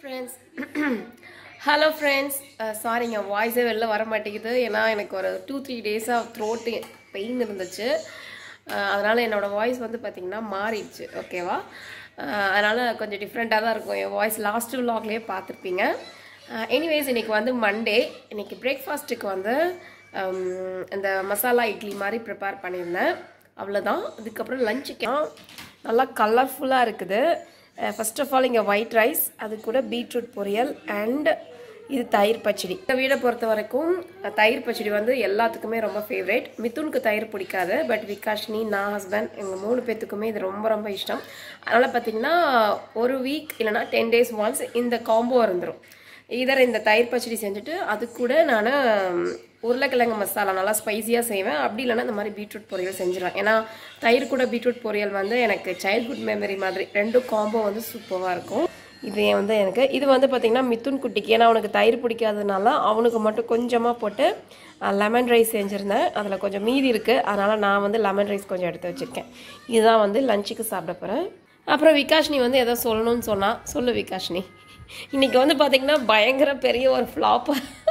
Friends hello friends சாரிங்க வாய்ஸே வெளில வர மாட்டேங்குது ஏன்னா எனக்கு ஒரு டூ த்ரீ டேஸாக த்ரோட்டு பெயின் இருந்துச்சு அதனால் என்னோடய வாய்ஸ் வந்து பார்த்திங்கன்னா மாறிடுச்சு ஓகேவா அதனால் கொஞ்சம் டிஃப்ரெண்ட்டாக தான் இருக்கும் என் வாய்ஸ் லாஸ்ட் விலாக்லேயே பார்த்துருப்பீங்க எனிவேஸ் இன்றைக்கி வந்து மண்டே இன்றைக்கி பிரேக்ஃபாஸ்ட்டுக்கு வந்து ஹம், இந்த மசாலா இட்லி மாதிரி ப்ரிப்பேர் பண்ணியிருந்தேன் அவ்வளோதான் அதுக்கப்புறம் லஞ்சுக்கு நல்லா கலர்ஃபுல்லாக இருக்குது ஃபர்ஸ்ட் ஆஃப் ஆல் இங்கே ஒயிட் ரைஸ் அது கூட பீட்ரூட் பொரியல் அண்ட் இது தயிர் பச்சடி இந்த வீடை பொறுத்த வரைக்கும் அஹ், தயிர் பச்சடி வந்து எல்லாத்துக்குமே ரொம்ப ஃபேவரேட் மிதுனுக்கு தயிர் பிடிக்காது பட் விகாஷ்னி நான் ஹஸ்பண்ட் எங்கள் மூணு பேர்த்துக்குமே இது ரொம்ப ரொம்ப இஷ்டம் அதனால் பார்த்தீங்கன்னா ஒரு வீக் இல்லைனா டென் டேஸ் ஒன்ஸ் இந்த காம்போ இருந்துடும் இதர் இந்த தயிர் பச்சடி செஞ்சுட்டு அது கூட நான் உருளைக்கிழங்கு மசாலா நல்லா ஸ்பைசியாக செய்வேன் அப்படி இல்லைன்னா இந்த மாதிரி பீட்ரூட் பொரியல் செஞ்சிடுவேன் ஏன்னா தயிர் கூட பீட்ரூட் பொரியல் வந்து எனக்கு சைல்ட்ஹுட் மெமரி மாதிரி ரெண்டும் காம்போ வந்து சூப்பராக இருக்கும் இது வந்து எனக்கு இது வந்து பார்த்திங்கன்னா மிதுன் குட்டிக்கு ஏன்னா அவனுக்கு தயிர் பிடிக்காததுனால அவனுக்கு மட்டும் கொஞ்சமாக போட்டு லெமன் ரைஸ் செஞ்சுருந்தேன் அதில் கொஞ்சம் மீதி இருக்குது அதனால் நான் வந்து லெமன் ரைஸ் கொஞ்சம் எடுத்து வச்சுருக்கேன் இதுதான் வந்து லஞ்சுக்கு சாப்பிட போகிறேன் அப்புறம் விகாஷ்னி வந்து எதோ சொல்லணும்னு சொன்னா சொல்லு விகாஷ்னி இன்னைக்கு வந்து பார்த்தீங்கன்னா பயங்கர பெரிய ஒரு ஃப்ளாப்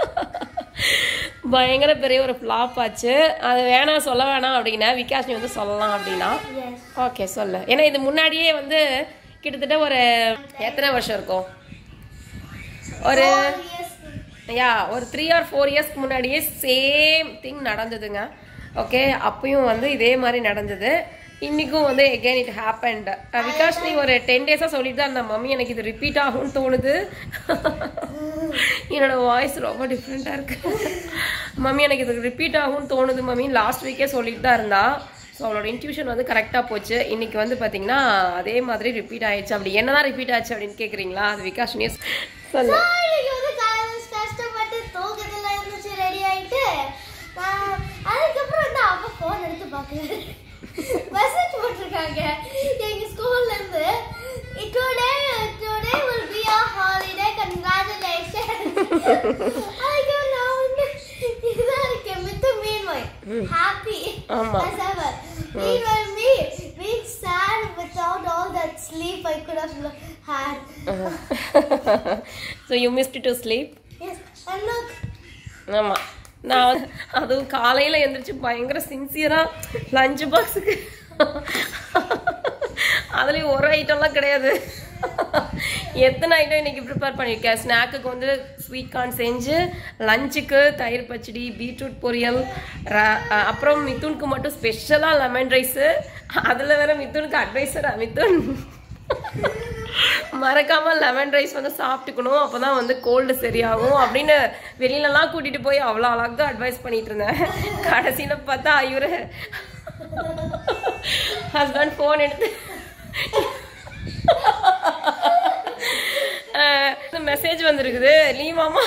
பயங்கர பெரிய ஒரு ஃப்ளாப் ஆச்சு அது வேணாம் சொல்ல வேணாம் அப்படின்னா விகாஷ்னி வந்து சொல்லலாம் அப்படின்னா ஓகே சொல்லு ஏன்னா இது முன்னாடியே வந்து கிட்டத்தட்ட ஒரு எத்தனை வருஷம் இருக்கும் ஒரு யா ஒரு த்ரீ ஆர் ஃபோர் இயர்ஸ்க்கு முன்னாடியே சேம் திங் நடந்ததுங்க ஓகே அப்பயும் வந்து இதே மாதிரி நடந்தது இன்னைக்கும் வந்து எகெயின் இட் ஹேப்பண்ட் விகாஷ் நீ ஒரு டென் டேஸாக சொல்லிட்டு தான் இருந்த மம்மி எனக்கு இது ரிப்பீட் ஆகும்னு தோணுது என்னோட வாய்ஸ் ரொம்ப டிஃப்ரெண்ட்டாக இருக்கு மம்மி எனக்கு இது ரிப்பீட் ஆகும்னு தோணுது மம்மி லாஸ்ட் வீக்கே சொல்லிட்டு தான் இருந்தா ஸோ அவளோட இன்ட்யூஷன் வந்து கரெக்டாக போச்சு இன்னைக்கு வந்து பார்த்தீங்கன்னா அதே மாதிரி ரிப்பீட் ஆயிடுச்சு அப்படி என்னதான் ரிப்பீட் ஆச்சு அப்படின்னு கேட்குறீங்களா அது விகாஷ் நியூஸ் சொல்லு இன்னைக்கு வந்து காலையில கஷ்டப்பட்டு தூக்கத்துல இருந்துச்சு ரெடி ஆயிட்டு நான் அதுக்கப்புறம் வந்து அப்பா ஃபோன் எடுத்து பார்க்கல மெசேஜ் போட்டிருக்காங்க எங்க ஸ்கூல்ல இருந்து today today will be a holiday congratulations அதுக்கு நான் வந்து இதான் இருக்கேன் with the meanwhile happy ஆமா. as ever meanwhile me being sad without all that sleep I could have had so you missed to sleep yes and look ஆமாம் நான் வந்து அதுவும் காலையில் எந்திரிச்சு பயங்கர சின்சியராக லஞ்ச் பாக்ஸுக்கு அதுலேயும் ஒரு ஐட்டம்லாம் கிடையாது எத்தனை ஐட்டம் இன்னைக்கு ப்ரிப்பேர் பண்ணியிருக்கேன் ஸ்நாக்குக்கு வந்து ஸ்வீட் கார்ன் செஞ்சு லஞ்சுக்கு தயிர் பச்சடி பீட்ரூட் பொரியல் ர- அஹ் அப்புறம் மிதுனுக்கு மட்டும் ஸ்பெஷலாக லெமன் ரைஸு அதில் வேற மிதுனுக்கு அட்வைஸரா மிதுன் மறக்காம லெமன் ரைஸ் வந்து சாப்பிட்டுக்கணும் அப்பதான் வந்து கோல்டு சரியாகும் அப்படின்னு வெளியிலலாம் கூட்டிட்டு போய் அவ்வளோ அழகா அட்வைஸ் பண்ணிட்டு இருந்தேன் கடைசியில பார்த்தா இவரு ஹஸ்பண்ட் ஃபோன் எடுத்து மெசேஜ் வந்திருக்குது லீவாமா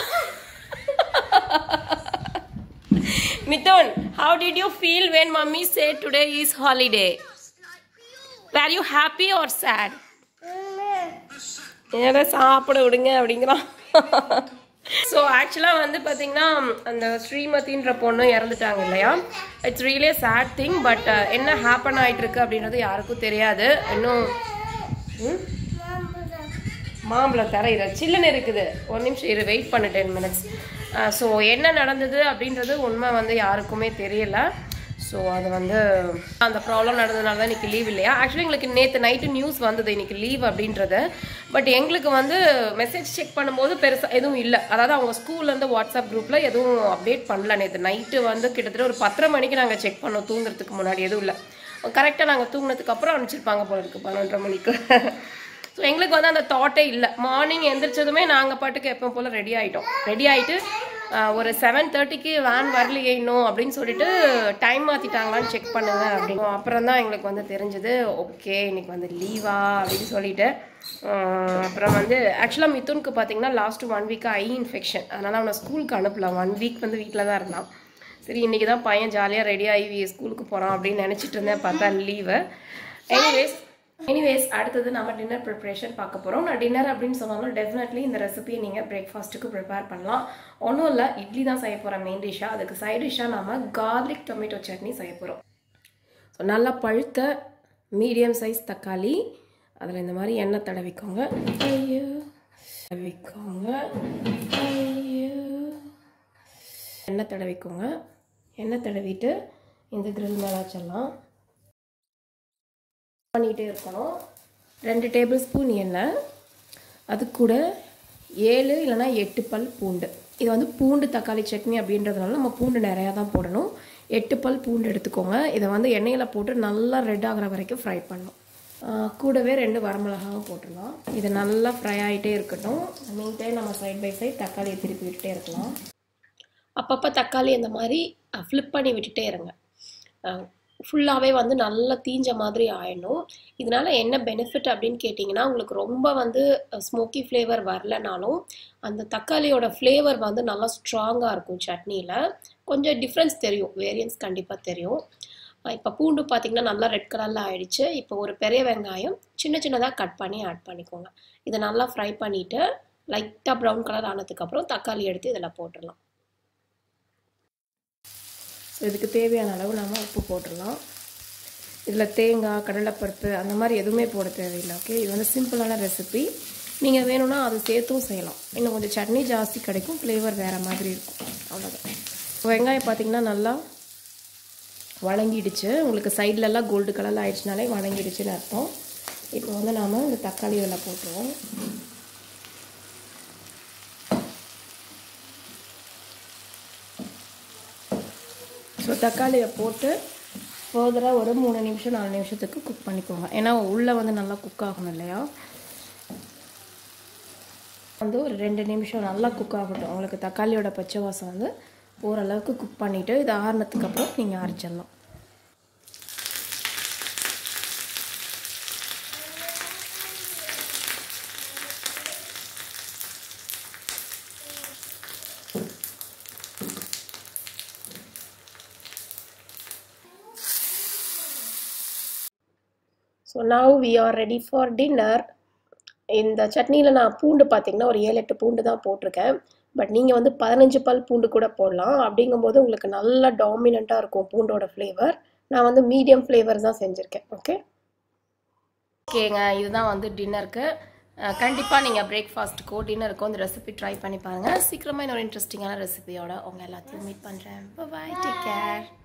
Mithun how did you feel when mummy say today is holiday were you happy or sad ஏன்னா சாப்பிட விடுங்க அப்படிங்கிறான் ஸோ ஆக்சுவலாக வந்து பார்த்தீங்கன்னா அந்த ஸ்ரீமதின்ற பொண்ணு இறந்துட்டாங்க இல்லையா it's really sad thing but என்ன ஹேப்பன் ஆயிட்டு இருக்கு அப்படின்றது யாருக்கும் தெரியாது இன்னும் ம்? மாம்பழம் தர இரு சில்லுன்னு இருக்குது ஒரு நிமிஷம் இரு வெயிட் பண்ணு டென் மினிட்ஸ் ஸோ என்ன நடந்தது அப்படின்றது உண்மை வந்து யாருக்குமே தெரியல ஸோ அது வந்து அந்த ப்ராப்ளம் நடந்ததுனால தான் இன்னைக்கு லீவ் இல்லையா ஆக்சுவலி எங்களுக்கு நேற்று நைட்டு நியூஸ் வந்தது இன்னைக்கு லீவ் அப்படின்றது பட் எங்களுக்கு வந்து மெசேஜ் செக் பண்ணும்போது பெருசாக எதுவும் இல்லை அதாவது அவங்க ஸ்கூல்லேருந்து வாட்ஸ்அப் குரூப்பில் எதுவும் அப்டேட் பண்ணல நேற்று நைட்டு வந்து கிட்டத்தட்ட ஒரு பத்தரை மணிக்கு நாங்கள் செக் பண்ணோம் தூங்குறதுக்கு முன்னாடி எதுவும் இல்லை கரெக்டாக நாங்கள் தூங்குனதுக்கு அப்புறம் அனுப்பிச்சிருப்பாங்க போல இருக்கு பன்னெண்டரை மணிக்கு ஸோ எங்களுக்கு வந்து அந்த தாட்டே இல்லை மார்னிங் எந்திரிச்சதுமே நாங்கள் பாட்டுக்கு எப்போ போல் ரெடி ஆகிட்டோம் ரெடி ஆகிட்டு ஒரு செவன் தேர்ட்டிக்கு வேன் வரலையே இன்னும் அப்படின்னு சொல்லிட்டு டைம் மாற்றிட்டாங்களான்னு செக் பண்ணுங்க அப்படின்னு அப்புறம் தான் எங்களுக்கு வந்து தெரிஞ்சது ஓகே இன்னைக்கு வந்து லீவா அப்படின்னு சொல்லிட்டு ஆஹ் அப்புறம் வந்து ஆக்சுவலாக மிதுனுக்கு பார்த்தீங்கன்னா last one week eye infection அதனால் அவனை ஸ்கூலுக்கு அனுப்பல ஒன் வீக் வந்து வீட்டில் தான் இருந்தான் சரி இன்னைக்கு தான் பையன் ஜாலியாக ரெடி ஆகி ஸ்கூலுக்கு போகிறான் அப்படின்னு நினச்சிட்டு இருந்தேன் பார்த்தா லீவு எனிவேஸ் எனிவேஸ் அடுத்தது நம்ம டின்னர் ப்ரிப்பரேஷன் பார்க்க போகிறோம் நான் டின்னர் அப்படின்னு சொன்னாலும் டெஃபினெட்லி இந்த ரெசிபியை நீங்கள் பிரேக்ஃபாஸ்ட்டுக்கு ப்ரிப்பேர் பண்ணலாம் ஒன்றும் இல்லை இட்லி தான் செய்ய போகிறேன் மெயின் டிஷ்ஷாக அதுக்கு சைட் டிஷ்ஷாக நம்ம கார்லிக் டொமேட்டோ சட்னி செய்ய போகிறோம் ஸோ நல்லா பழுத்த மீடியம் சைஸ் தக்காளி அதில் இந்த மாதிரி எண்ணெய் தடவிக்கோங்க ஐயோ தடவிக்கோங்க ஐயோ. எண்ணெய் தடவிக்கோங்க எண்ணெய் தடவிட்டு இந்த grill மேலே வச்சிடலாம் பண்ணிகிட்டே இருக்கணும் ரெண்டு டேபிள் ஸ்பூன் எண்ணெய் அது கூட ஏழு இல்லைன்னா எட்டு பல் பூண்டு இது வந்து பூண்டு தக்காளி சட்னி அப்படின்றதுனால நம்ம பூண்டு நிறையா தான் போடணும் எட்டு பல் பூண்டு எடுத்துக்கோங்க இதை வந்து எண்ணெயில் போட்டு நல்லா ரெட் ஆகிற வரைக்கும் ஃப்ரை பண்ணணும் ஆஹ் கூடவே ரெண்டு வரமிளகாவும் போட்டுடலாம் இது நல்லா ஃப்ரை ஆகிட்டே இருக்கட்டும் மீன் டைம் நம்ம சைட் பை சைட் தக்காளியை திருப்பி விட்டுட்டே இருக்கலாம் அப்பப்போ தக்காளி அந்த மாதிரி ஃப்ளிப் பண்ணி விட்டுட்டே இருங்க ஃபுல்லாகவே வந்து நல்லா தீஞ்ச மாதிரி ஆயிடணும் இதனால என்ன பெனிஃபிட் அப்படின்னு கேட்டிங்கன்னா உங்களுக்கு ரொம்ப வந்து ஸ்மோக்கி ஃப்ளேவர் வரலனாலும் அந்த தக்காளியோட ஃப்ளேவர் வந்து நல்லா ஸ்ட்ராங்காக இருக்கும் சட்னியில் கொஞ்சம் டிஃப்ரென்ஸ் தெரியும் வேரியன்ஸ் கண்டிப்பாக தெரியும் இப்போ பூண்டு பார்த்தீங்கன்னா நல்லா ரெட் கலரில் ஆயிடுச்சு இப்போ ஒரு பெரிய வெங்காயம் சின்ன சின்னதாக கட் பண்ணி ஆட் பண்ணிக்கோங்க இதை நல்லா ஃப்ரை பண்ணிவிட்டு லைட்டாக ப்ரௌன் கலர் ஆனதுக்கப்புறம் தக்காளி எடுத்து இதில் போட்டுடலாம் ஸோ இதுக்கு தேவையான அளவு நம்ம உப்பு போட்டுடலாம் இதில் தேங்காய் கடலைப்பருப்பு அந்த மாதிரி எதுவுமே போட தேவையில்லை ஓகே இது வந்து சிம்பிளான ரெசிபி நீங்கள் வேணும்னா அது சேர்த்தும் செய்யலாம் இன்னும் கொஞ்சம் சட்னி ஜாஸ்தி கிடைக்கும் ஃப்ளேவர் வேறு மாதிரி இருக்கும் அவ்வளோதான் வெங்காயம் பார்த்தீங்கன்னா நல்லா வணங்கிடுச்சு உங்களுக்கு சைட்லலாம் கோல்டு கலரில் ஆயிடுச்சுனாலே வணங்கிடுச்சுன்னு அர்த்தம் இப்போ வந்து நாம் இந்த தக்காளி இதில் போட்டுருவோம் ஸோ தக்காளியை போட்டு ஃபர்தராக ஒரு மூணு நிமிஷம் நாலு நிமிஷத்துக்கு குக் பண்ணிக்கோங்க ஏன்னா உள்ளே வந்து நல்லா குக் ஆகணும் இல்லையா வந்து ஒரு ரெண்டு நிமிஷம் நல்லா குக் ஆகட்டும் உங்களுக்கு தக்காளியோட பச்சை வாசம் வந்து ஓரளவுக்கு குக் பண்ணிவிட்டு இது ஆறுனதுக்கு அப்புறம் நீங்கள் அரைச்சிடலாம் so now we are ready for dinner இந்த சட்னியில் நான் பூண்டு பார்த்தீங்கன்னா ஒரு ஏழு எட்டு பூண்டு தான் போட்டிருக்கேன் பட் நீங்கள் வந்து பதினஞ்சு பல் பூண்டு கூட போடலாம் அப்படிங்கும்போது உங்களுக்கு நல்லா டாமினண்ட்டாக இருக்கும் பூண்டோட ஃப்ளேவர் நான் வந்து மீடியம் ஃப்ளேவர் தான் செஞ்சுருக்கேன் ஓகே ஓகேங்க இதுதான் வந்து டின்னருக்கு கண்டிப்பாக நீங்கள் பிரேக்ஃபாஸ்ட்டுக்கோ டின்னருக்கோ இந்த ரெசிபி ட்ரை பண்ணி பாருங்கள் சீக்கிரமாக இன்னொரு இன்ட்ரெஸ்டிங்கான ரெசிபியோட உங்கள் எல்லாத்தையும் மீட் பண்ணுறேன் பாய் டேக் கேர்